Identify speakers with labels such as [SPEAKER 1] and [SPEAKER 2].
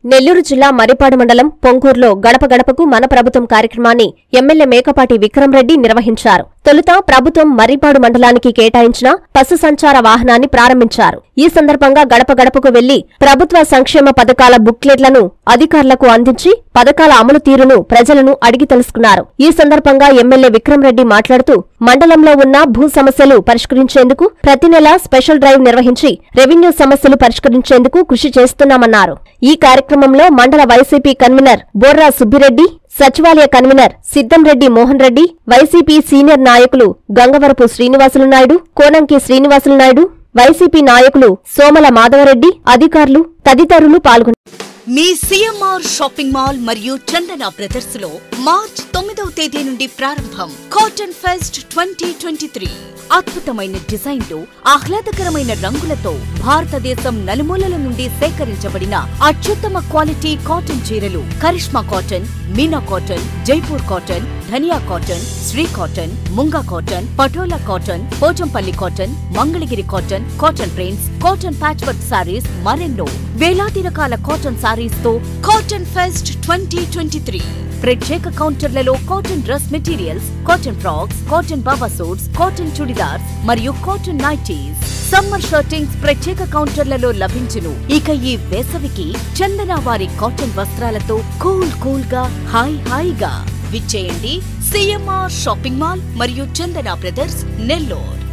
[SPEAKER 1] నెల్లూరు జిల్లా మరిపాడు మండలం పొంగూరులో గడప గడపకు మన ప్రభుత్వం కార్యక్రమాన్ని ఎమ్మెల్యే మేకపాటి విక్రమరెడ్డి నిర్వహించారు తొలుత ప్రభుత్వం మర్రిపాడు మండలానికి కేటాయించిన పశు సంచార వాహనాన్ని ప్రారంభించారు ఈ సందర్భంగా గడప గడపకు వెళ్లి ప్రభుత్వ సంక్షేమ పథకాల బుక్లెట్లను అధికారులకు అందించి పథకాల అమలు తీరును ప్రజలను అడిగి తెలుసుకున్నారు ఈ సందర్భంగా ఎమ్మెల్యే విక్రమరెడ్డి మాట్లాడుతూ మండలంలో ఉన్న భూ సమస్యలు పరిష్కరించేందుకు ప్రతి నెల స్పెషల్ డ్రైవ్ నిర్వహించి రెవెన్యూ సమస్యలు పరిష్కరించేందుకు కృషి చేస్తున్నామన్నారు ఈ కార్యక్రమంలో మండల వైసీపీ కన్వీనర్ బోర్రా సుబ్బిరెడ్డి సచివాలయ convener Siddamreddy Mohan Reddy YCP senior నాయకులు గంగవరపు శ్రీనివాసులు నాయుడు కోనంకి శ్రీనివాసులు నాయుడు వైసీపీ నాయకులు సోమల మాధవరెడ్డి అధికారులు తదితరులు పాల్గొన్నారు
[SPEAKER 2] మీ సిఎంఆర్ షాపింగ్ మాల్ మరియు చందన బ్రదర్స్ లో మార్చ్ తొమ్మిదవ తేదీ నుండి ప్రారంభం cotton fest twenty twenty three అద్భుతమైన డిజైన్లు ఆహ్లాదకరమైన రంగులతో భారతదేశం నలుమూలల నుండి సేకరించబడిన అత్యుత్తమ క్వాలిటీ కాటన్ చీరలు Karishma cotton Meena cotton Jaipur cotton Dhaniya cotton Shri cotton Munga cotton Patola cotton Pochampally cotton Mangalagiri cotton cotton prints cotton patch work saris మరెన్నో వేలాది రకాల కాటన్ సారీస్ తో cotton fest twenty twenty three ప్రత్యేక కౌంటర్లలో cotton dress materials cotton frocks cotton baba suits cotton churidars మరియు cotton nighties summer shirtings ప్రత్యేక కౌంటర్లలో లభించును ఇక ఈ వేసవికి చందన వారి కాటన్ వస్త్రాలతో కూల్ కూల్ గా హాయ్ హాయిగా విచ్చేయండి సిఎంఆర్ షాపింగ్ మాల్ మరియు చందన బ్రదర్స్ నెల్లూరు